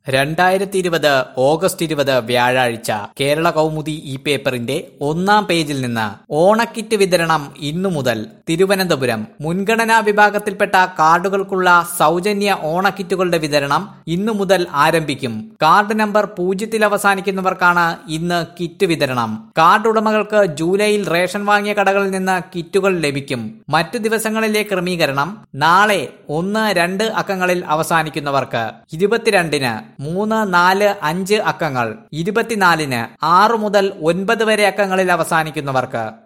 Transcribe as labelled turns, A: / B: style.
A: രണ്ടായിരത്തി ഇരുപത് ഓഗസ്റ്റ് ഇരുപത് വ്യാഴാഴ്ച കേരള കൗമുദി ഈ പേപ്പറിന്റെ ഒന്നാം പേജിൽ നിന്ന് ഓണക്കിറ്റ് വിതരണം ഇന്നു മുതൽ തിരുവനന്തപുരം മുൻഗണനാ വിഭാഗത്തിൽപ്പെട്ട കാർഡുകൾക്കുള്ള സൗജന്യ ഓണക്കിറ്റുകളുടെ വിതരണം ഇന്നു മുതൽ ആരംഭിക്കും കാർഡ് നമ്പർ പൂജ്യത്തിൽ അവസാനിക്കുന്നവർക്കാണ് ഇന്ന് കിറ്റ് വിതരണം കാർഡ് ഉടമകൾക്ക് ജൂലൈയിൽ റേഷൻ വാങ്ങിയ കടകളിൽ നിന്ന് കിറ്റുകൾ ലഭിക്കും മറ്റു ദിവസങ്ങളിലെ ക്രമീകരണം നാളെ ഒന്ന് രണ്ട് അക്കങ്ങളിൽ അവസാനിക്കുന്നവർക്ക് ഇരുപത്തിരണ്ടിന് മൂന്ന് നാല് അഞ്ച് അക്കങ്ങൾ ഇരുപത്തിനാലിന് ആറ് മുതൽ ഒൻപത് വരെ അക്കങ്ങളിൽ അവസാനിക്കുന്നവർക്ക്